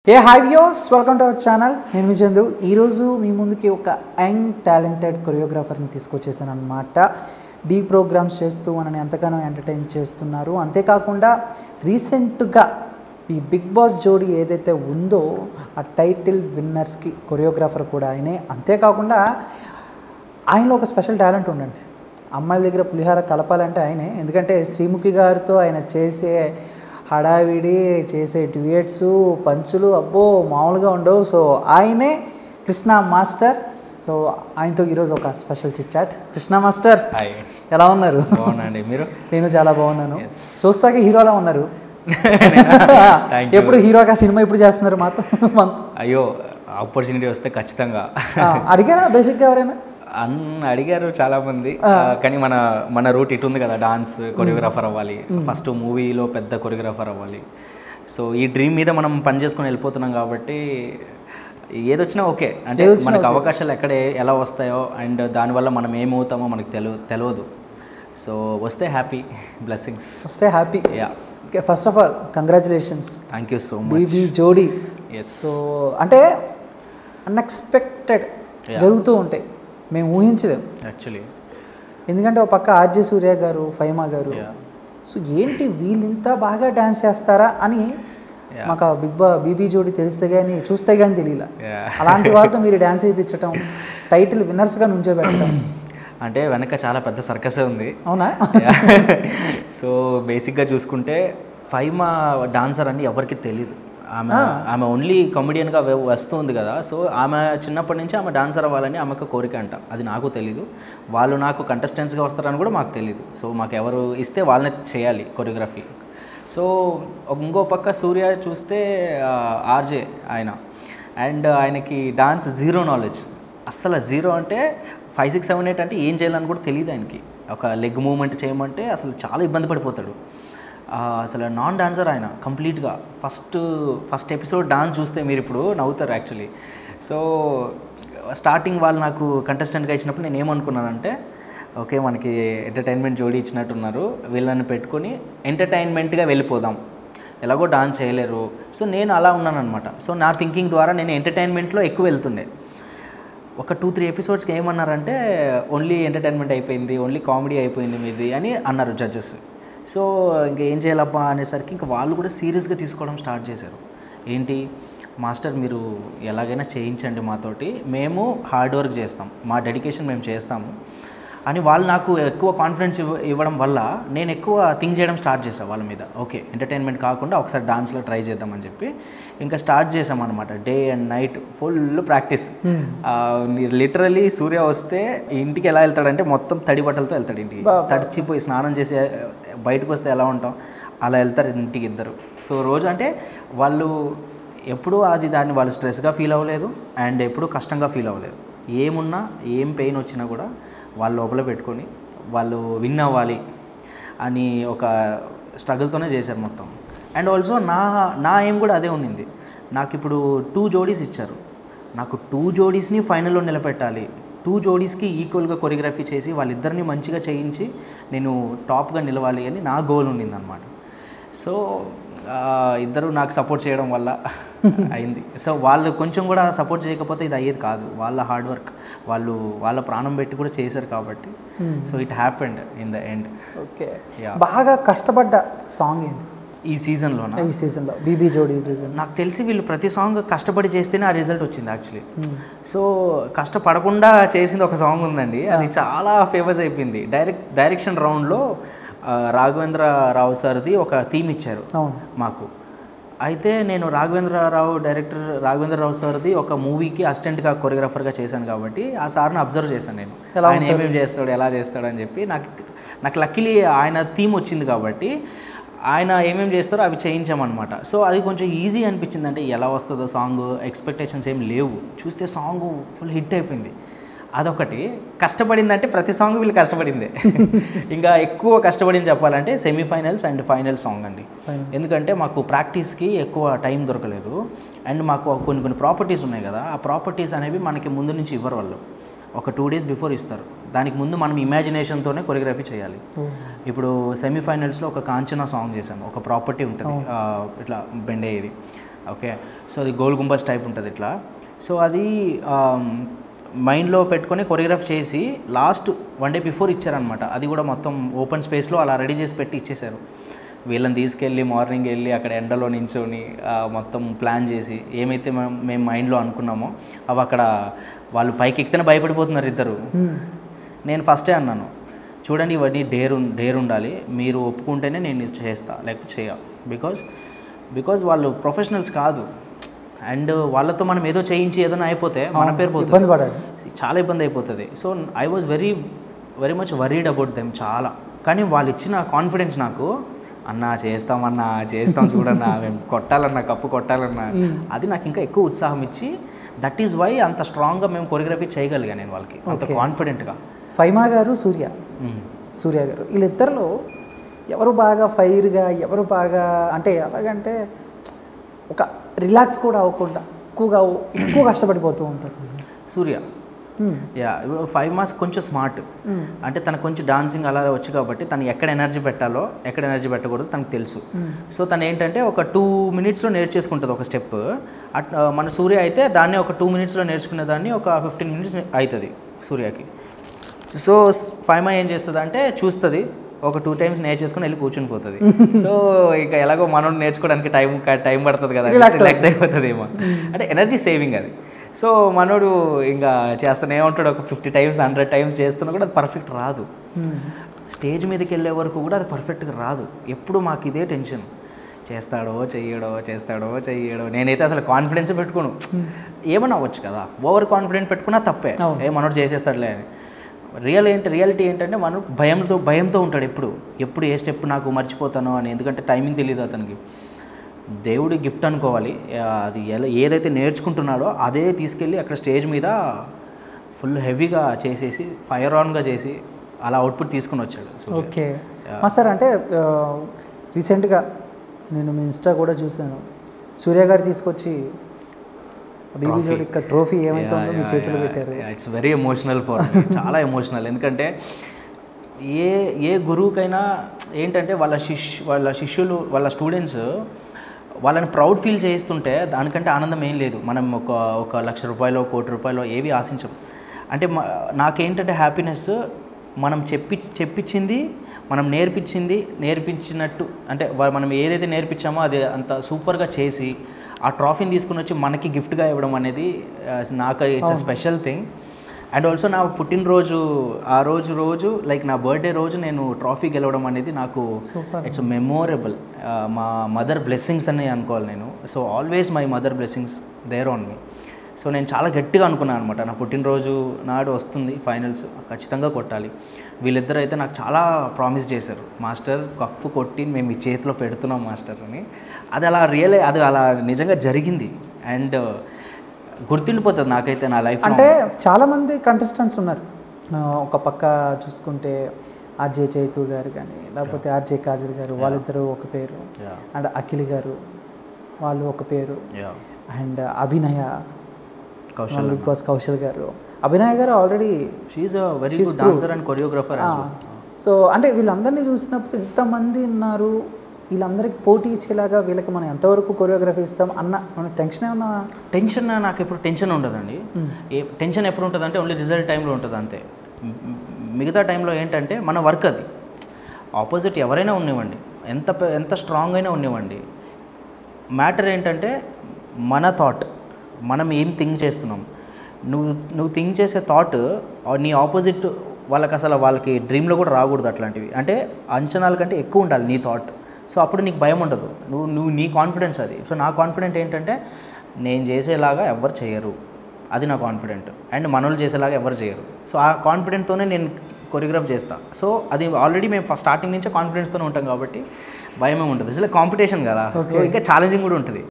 A hi views welcome to our channel నేను మీ చందు ఈరోజు మీ ముందుకి ఒక యంగ్ టాలెంటెడ్ కొరియోగ్రాఫర్ని తీసుకొచ్చేసాను అనమాట డీ ప్రోగ్రామ్స్ చేస్తూ మనని ఎంతగానో ఎంటర్టైన్ చేస్తున్నారు అంతేకాకుండా రీసెంట్గా ఈ బిగ్ బాస్ జోడీ ఏదైతే ఉందో ఆ టైటిల్ విన్నర్స్కి కొరియోగ్రాఫర్ కూడా ఆయనే అంతేకాకుండా ఆయనలో ఒక స్పెషల్ టాలెంట్ ఉండండి అమ్మాయిల దగ్గర పులిహార కలపాలంటే ఆయనే ఎందుకంటే శ్రీముఖి గారితో ఆయన చేసే హడావిడి చేసే డ్యూయట్స్ పంచులు అబ్బో మామూలుగా ఉండవు సో ఆయనే కృష్ణ మాస్టర్ సో ఆయనతో ఈరోజు ఒక special chitchat Krishna master hi ఎలా ఉన్నారు బాగున్నాండి మీరు నేను చాలా బాగున్నాను చూస్తాక హీరోలా ఉన్నారు Thank ఎప్పుడు హీరోగా సినిమా ఇప్పుడు చేస్తున్నారు మాతో మనతో. అయ్యో ఆపర్చునిటీ వస్తే ఖచ్చితంగా ఆ, అడిగారా బేసిక్గా ఎవరైనా అన్ అడిగారు చాలా మంది ఆ, కానీ మన మన రూట్ ఇటు ఉంది కదా డాన్స్ కొరియోగ్రాఫర్ అవ్వాలి ఫస్ట్ మూవీలో పెద్ద కొరియోగ్రాఫర్ అవ్వాలి సో ఈ డ్రీమ్ మీద మనం పని చేసుకొని వెళ్ళిపోతున్నాం కాబట్టి ఏదొచ్చినా ఓకే అంటే మనకు అవకాశాలు ఎక్కడ ఏ- ఎలా వస్తాయో అండ్ దానివల్ల మనం ఏమవుతామో మనకు తెలు తెలియదు సో వస్తే హ్యాపీ బ్లెస్సింగ్స్ వస్తే happy yeah okay first of all congratulations thank you so much BB Jodi yes so అంటే అన్ఎక్స్పెక్టెడ్ జరుగుతూ ఉంటాయి మేము ఊహించలేం యాక్చువల్లీ ఎందుకంటే ఒక పక్క ఆర్జే సూర్య గారు ఫైమా గారు యా సో ఏంటి వీళ్ళు ఇంత బాగా డ్యాన్స్ చేస్తారా అని మాకు ఆ బిగ్ బా బీబీ జోడి తెలిస్తే కానీ చూస్తే కానీ తెలియలే యా అలాంటి వాళ్ళతో మీరు డాన్స్ చేయించటం టైటిల్ విన్నర్స్గా నుంచోబెట్టడం అంటే వెనక చాలా పెద్ద సర్కసే ఉంది అవునా సో బేసిక్గా చూసుకుంటే ఫైమా డాన్సర్ అని ఎవరికి తెలియదు ఆమె ఆమె ఓన్లీ కామెడియన్గా వస్తుంది కదా సో ఆమె చిన్నప్పటి నుంచి ఆమె డాన్సర్ అవ్వాలని ఆమెకు కోరిక అంట అది నాకు తెలీదు వాళ్ళు నాకు కంటెస్టెంట్స్గా వస్తారని కూడా మాకు తెలియదు సో మాకు ఎవరు ఇస్తే వాళ్ళని చేయాలి కొరియోగ్రఫీ సో ఇంకో పక్క సూర్య చూస్తే ఆర్జే ఆయన అండ్ ఆయనకి డాన్స్ జీరో నాలెడ్జ్ అస్సలు జీరో అంటే ఫైవ్ సిక్స్ సెవెన్ ఎయిట్ అంటే ఏం చేయాలని కూడా తెలియదు ఆయనకి ఒక లెగ్ మూవ్మెంట్ చేయమంటే అసలు చాలా ఇబ్బంది పడిపోతాడు ఆ, అసలు నాన్ డాన్సర్ ఆయన కంప్లీట్గా ఫస్ట్ ఫస్ట్ ఎపిసోడ్ డాన్స్ చూస్తే మీరు ఇప్పుడు నవ్వుతారు యాక్చువల్లీ సో స్టార్టింగ్ వాళ్ళు నాకు కంటెస్టెంట్గా ఇచ్చినప్పుడు నేను ఏమనుకున్నానంటే ఓకే మనకి ఎంటర్టైన్మెంట్ జోడీ ఇచ్చినట్టున్నారు వీళ్ళని పెట్టుకొని ఎంటర్టైన్మెంట్గా వెళ్ళిపోదాం ఎలాగో డాన్స్ చేయలేరు సో నేను అలా ఉన్నాను అనమాట సో నా థింకింగ్ ద్వారా నేను ఎంటర్టైన్మెంట్లో ఎక్కువ వెళ్తుండే ఒక టూ త్రీ ఎపిసోడ్స్కి ఏమన్నారంటే ఓన్లీ ఎంటర్టైన్మెంట్ అయిపోయింది ఓన్లీ కామెడీ అయిపోయింది మీది అని అన్నారు జడ్జెస్ సో ఇంకా ఏం చేయాలబ్బా అనేసరికి ఇంకా వాళ్ళు కూడా సీరియస్గా తీసుకోవడం స్టార్ట్ చేశారు ఏంటి మాస్టర్ మీరు ఎలాగైనా చేయించండి మాతోటి మేము హార్డ్ వర్క్ చేస్తాం మా డెడికేషన్ మేము చేస్తాము అని వాళ్ళు నాకు ఎక్కువ కాన్ఫిడెన్స్ ఇవ్వ ఇవ్వడం వల్ల నేను ఎక్కువ థింక్ చేయడం స్టార్ట్ చేశాను వాళ్ళ మీద ఓకే ఎంటర్టైన్మెంట్ కాకుండా ఒకసారి డాన్స్లో ట్రై చేద్దామని చెప్పి ఇంకా స్టార్ట్ చేసాం అనమాట day and night full practice literally Surya వస్తే ఇంటికి ఎలా వెళ్తాడంటే మొత్తం తడి బట్టలతో వెళ్తాడు ఇంటికి తడిచిపోయి స్నానం చేసి బయటకు వస్తే ఎలా ఉంటాం అలా వెళ్తారు ఇంటికి ఇద్దరు సో రోజు అంటే వాళ్ళు ఎప్పుడూ అది దాన్ని వాళ్ళు స్ట్రెస్గా ఫీల్ అవ్వలేదు అండ్ ఎప్పుడూ కష్టంగా ఫీల్ అవ్వలేదు ఏమున్నా ఏం పెయిన్ వచ్చినా కూడా వాళ్ళు లోపల పెట్టుకొని వాళ్ళు విన్ అవ్వాలి అని ఒక స్ట్రగుల్తోనే చేశారు మొత్తం అండ్ ఆల్సో నా నా ఏం కూడా అదే ఉండింది నాకు ఇప్పుడు టూ జోడీస్ ఇచ్చారు నాకు టూ జోడీస్ని ఫైనల్లో నిలబెట్టాలి టూ జోడీస్కి ఈక్వల్గా కొరియోగ్రఫీ చేసి వాళ్ళిద్దరిని మంచిగా చేయించి నేను టాప్గా నిలవాలి అని నా గోల్ ఉండింది అనమాట సో ఆ, ఇద్దరు నాకు సపోర్ట్ చేయడం వల్ల అయింది సో వాళ్ళు కొంచెం కూడా సపోర్ట్ చేయకపోతే ఇది అయ్యేది కాదు వాళ్ళ హార్డ్ వర్క్ వాళ్ళు వాళ్ళ ప్రాణం పెట్టి కూడా చేశారు కాబట్టి so it happened in the end okay Yeah. బాగా కష్టపడ్డ సాంగ్ ఏంటి ఈ సీజన్లోన ఈ సీజన్లో బీబీ జోడీ సీజన్ నాకు తెలిసి వీళ్ళు ప్రతి సాంగ్ కష్టపడి చేస్తేనే ఆ రిజల్ట్ వచ్చింది యాక్చువల్లీ సో కష్టపడకుండా చేసింది ఒక సాంగ్ ఉందండి అది చాలా ఫేమస్ అయిపోయింది డైరెక్ట్ డైరెక్షన్ రౌండ్లో రాఘవేంద్ర రావు సార్ది ఒక థీమ్ ఇచ్చారు అవును మాకు అయితే నేను రాఘవేంద్రరావు డైరెక్టర్ రాఘవేంద్రరావు సార్ది ఒక మూవీకి అసిస్టెంట్గా కొరియోగ్రాఫర్గా చేశాను కాబట్టి ఆ సార్ని అబ్జర్వ్ చేశాను నేను ఎలా ఆయన ఏమేమి చేస్తాడు ఎలా చేస్తాడు అని చెప్పి నాకు నాకు లక్కీలీ ఆయన థీమ్ వచ్చింది కాబట్టి ఆయన ఏమేమి చేస్తారో అవి చేయించామన్నమాట సో అది కొంచెం ఈజీ అనిపించింది అంటే ఎలా వస్తుందో సాంగ్ ఎక్స్పెక్టేషన్స్ ఏం లేవు చూస్తే సాంగ్ ఫుల్ హిట్ అయిపోయింది అదొకటి కష్టపడిందంటే ప్రతి సాంగ్ వీళ్ళు కష్టపడిందే ఇంకా ఎక్కువ కష్టపడింది చెప్పాలంటే సెమీఫైనల్స్ అండ్ ఫైనల్ సాంగ్ అండి ఎందుకంటే మాకు ప్రాక్టీస్కి ఎక్కువ టైం దొరకలేదు అండ్ మాకు కొన్ని కొన్ని ప్రాపర్టీస్ ఉన్నాయి కదా ఆ ప్రాపర్టీస్ అనేవి మనకి ముందు నుంచి ఇవ్వరు వాళ్ళు ఒక టూ డేస్ బిఫోర్ ఇస్తారు దానికి ముందు మనం ఇమాజినేషన్తోనే కొరియోగ్రఫీ చేయాలి ఇప్పుడు సెమీఫైనల్స్లో ఒక కాంచనా సాంగ్ చేశాను ఒక ప్రాపర్టీ ఉంటుంది ఆ, ఇట్లా బెండ్ అయ్యేది ఓకే సో అది గోల్ గుంబస్ టైప్ ఉంటుంది ఇట్లా సో అది మైండ్లో పెట్టుకొని కొరియోగ్రాఫ్ చేసి లాస్ట్ వన్ డే బిఫోర్ ఇచ్చారనమాట అది కూడా మొత్తం ఓపెన్ స్పేస్లో అలా రెడీ చేసి పెట్టి ఇచ్చేశారు వీళ్ళని తీసుకెళ్ళి మార్నింగ్ వెళ్ళి అక్కడ ఎండలో నించొని ఆ, మొత్తం ప్లాన్ చేసి ఏమైతే మేము మేము మైండ్లో అనుకున్నామో అవి అక్కడ వాళ్ళు పైకి ఎక్కితేనే భయపడిపోతున్నారు ఇద్దరు నేను ఫస్టే అన్నాను చూడండి ఇవన్నీ డేర్ ఉం- డేర్ ఉండాలి మీరు ఒప్పుకుంటేనే నేను ఇది చేస్తా లేకపోతే చేయ బికాజ్ బికాజ్ వాళ్ళు ప్రొఫెషనల్స్ కాదు అండ్ వాళ్ళతో మనం ఏదో చేయించి ఏదైనా అయిపోతే మన పేరు పోతుంది ఇబ్బంది పడాలి చాలా ఇబ్బంది అయిపోతుంది so I was very very much worried about them చాలా కానీ వాళ్ళు ఇచ్చిన కాన్ఫిడెన్స్ నాకు అన్నా చేస్తామన్నా చేస్తాం చూడన్నా మేము కొట్టాలన్నా కప్పు కొట్టాలన్నా అది నాకు ఇంకా ఎక్కువ ఉత్సాహం ఇచ్చి దట్ ఈస్ వై అంత స్ట్రాంగ్గా మేము కొరియోగ్రఫీ చేయగలిగా నేను వాళ్ళకి అంత Okay. కాన్ఫిడెంట్గా ఫైమా గారు సూర్య సూర్య గారు వీళ్ళిద్దరిలో ఎవరు బాగా ఫైర్గా ఎవరు బాగా అంటే ఎలాగంటే ఒక రిలాక్స్ కూడా అవ్వకుండా ఎక్కువగా ఎక్కువ కష్టపడిపోతూ ఉంటారు Surya Hmm. Yeah five marks కొంచెం స్మార్ట్ Hmm. అంటే తనకు కొంచెం డాన్సింగ్ అలా వచ్చు కాబట్టి తను ఎక్కడ ఎనర్జీ పెట్టాలో ఎక్కడ ఎనర్జీ పెట్టకూడదు తనకు తెలుసు Hmm. సో తను ఏంటంటే ఒక టూ మినిట్స్లో నేర్చేసుకుంటుంది ఒక స్టెప్ అట్ మన సూర్య అయితే దాన్ని ఒక టూ మినిట్స్లో నేర్చుకునే దాన్ని ఒక ఫిఫ్టీన్ మినిట్స్ అవుతుంది సూర్యకి సో ఫైమా ఏం చేస్తుంది అంటే చూస్తుంది ఒక టూ టైమ్స్ నేర్చేసుకుని వెళ్ళి కూర్చుని పోతుంది సో ఇక ఎలాగో మనం నేర్చుకోవడానికి టైం టైం పడుతుంది కదా Relax రిలాక్స్ అయిపోతుంది ఏమో అంటే ఎనర్జీ సేవింగ్ అది సో మనోడు ఇంకా చేస్తూనే ఉంటాడు ఒక ఫిఫ్టీ టైమ్స్ హండ్రెడ్ టైమ్స్ చేస్తున్నా కూడా అది పర్ఫెక్ట్ రాదు Hmm. స్టేజ్ మీదకి వెళ్ళే వరకు కూడా అది పర్ఫెక్ట్గా రాదు ఎప్పుడు మాకు ఇదే టెన్షన్ చేస్తాడో చెయ్యడో చేస్తాడో చెయ్యడో నేనైతే అసలు కాన్ఫిడెన్స్ పెట్టుకోను ఏమన్నా అవ్వచ్చు కదా ఓవర్ కాన్ఫిడెంట్ పెట్టుకున్నా తప్పే అవును. ఏ మనోడు చేసేస్తాడులే అని రియల్ ఏంటి రియాలిటీ ఏంటంటే మనం భయంతో భయంతో ఉంటాడు ఎప్పుడు ఎప్పుడు ఏ స్టెప్ నాకు మర్చిపోతానో అని ఎందుకంటే టైమింగ్ తెలియదు అతనికి దేవుడి గిఫ్ట్ అనుకోవాలి ఆ, అది ఎలా ఏదైతే నేర్చుకుంటున్నాడో అదే తీసుకెళ్ళి అక్కడ స్టేజ్ మీద ఫుల్ హెవీగా చేసేసి ఫైర్ ఆన్గా చేసి అలా అవుట్పుట్ తీసుకుని వచ్చాడు సూర్య. ఓకే మాస్టర్ అంటే రీసెంట్గా నేను మీ ఇన్స్టా కూడా చూశాను సూర్య గారు తీసుకొచ్చి బీబీ జోడి ఇక్కడ ట్రోఫీ ఏమైతే ఉందో మీ చేతిలో పెట్టారు ఇట్స్ వెరీ ఎమోషనల్ ఫర్ చాలా ఎమోషనల్ ఎందుకంటే ఏ ఏ గురువుకైనా ఏంటంటే వాళ్ళ శిష్యు వాళ్ళ శిష్యులు వాళ్ళ స్టూడెంట్స్ వాళ్ళని ప్రౌడ్ ఫీల్ చేయిస్తుంటే దానికంటే ఆనందం ఏం లేదు మనం ఒక ఒక లక్ష రూపాయలు కోటి రూపాయలు ఏవి ఆశించం అంటే మ- నాకేంటంటే హ్యాపీనెస్ మనం చెప్పి చెప్పించింది మనం నేర్పించింది నేర్పించినట్టు అంటే వా- మనం ఏదైతే నేర్పించామో అది అంత సూపర్గా చేసి ఆ ట్రాఫీని తీసుకుని వచ్చి మనకి గిఫ్ట్గా ఇవ్వడం అనేది ఆ, నాకు it's a special thing and also నా పుట్టినరోజు ఆ రోజు రోజు లైక్ నా బర్త్డే రోజు నేను ట్రాఫీ గెలవడం అనేది నాకు సూపర్ ఇట్స్ మెమోరబుల్ మా మదర్ బ్లెస్సింగ్స్ అని అనుకోవాలి నేను so always my mother blessings there on me so నేను చాలా గట్టిగా అనుకున్నాను అనమాట నా పుట్టినరోజు నాడు వస్తుంది ఫైనల్స్ ఖచ్చితంగా కొట్టాలి వీళ్ళిద్దరు అయితే నాకు చాలా ప్రామిస్ చేశారు మాస్టర్ కప్పు కొట్టి మేము మీ చేతిలో పెడుతున్నాం మాస్టర్ అని అది అలా రియల్ అది అలా నిజంగా జరిగింది అండ్ గుర్తుండిపోతుంది నాకైతే నా లైఫ్ అంటే చాలామంది కంటెస్టెంట్స్ ఉన్నారు ఆ, ఒక పక్క చూసుకుంటే ఆర్జే చైతు గారు కానీ లేకపోతే ఆర్జే కాజల్ గారు వాళ్ళిద్దరూ ఒక పేరు అండ్ అఖిల్ గారు వాళ్ళు ఒక పేరు and Abhinaya Kaushal Bigg Boss Kaushal గారు అభినయ గారు already she a very good dancer and choreographer so అంటే వీళ్ళందరినీ చూసినప్పుడు ఇంతమంది ఉన్నారు వీళ్ళందరికీ పోటీ ఇచ్చేలాగా వీళ్ళకి మనం ఎంతవరకు కొరియోగ్రఫీ ఇస్తాం అన్న మన టెన్షన్ ఏమన్నా టెన్షన్ నాకు ఎప్పుడు టెన్షన్ ఉండదండి ఏ టెన్షన్ ఎప్పుడు ఉంటుంది అంటే ఓన్లీ రిజల్ట్ టైంలో ఉంటుంది అంతే మ్, మిగతా టైంలో ఏంటంటే మన వర్క్ అది ఆపోజిట్ ఎవరైనా ఉన్నివ్వండి ఎంత పె- ఎంత స్ట్రాంగ్ అయినా ఉన్నివ్వండి మ్యాటర్ ఏంటంటే మన థాట్ మనం ఏం థింక్ చేస్తున్నాం నువ్వు నువ్వు థింక్ చేసే థాట్ నీ ఆపోజిట్ వాళ్ళకి అసలు వాళ్ళకి డ్రీమ్లో కూడా రాకూడదు అట్లాంటివి అంటే అంచనాల కంటే ఎక్కువ ఉండాలి నీ థాట్ సో అప్పుడు నీకు భయం ఉండదు నువ్వు నువ్వు నీ కాన్ఫిడెన్స్ అది సో నా కాన్ఫిడెంట్ ఏంటంటే నేను చేసేలాగా ఎవరు చేయరు అది నా కాన్ఫిడెంట్ అండ్ మనోళ్ళు చేసేలాగా ఎవరు చేయరు సో ఆ కాన్ఫిడెంట్తోనే నేను కొరియోగ్రాఫ్ చేస్తా సో అది ఆల్రెడీ మేము ఫస్ట్ స్టార్టింగ్ నుంచే కాన్ఫిడెన్స్తోనే ఉంటాం కాబట్టి భయమే ఉంటుంది అసలు కాంపిటీషన్ కదా సో ఇంకా ఛాలెంజింగ్ కూడా ఉంటుంది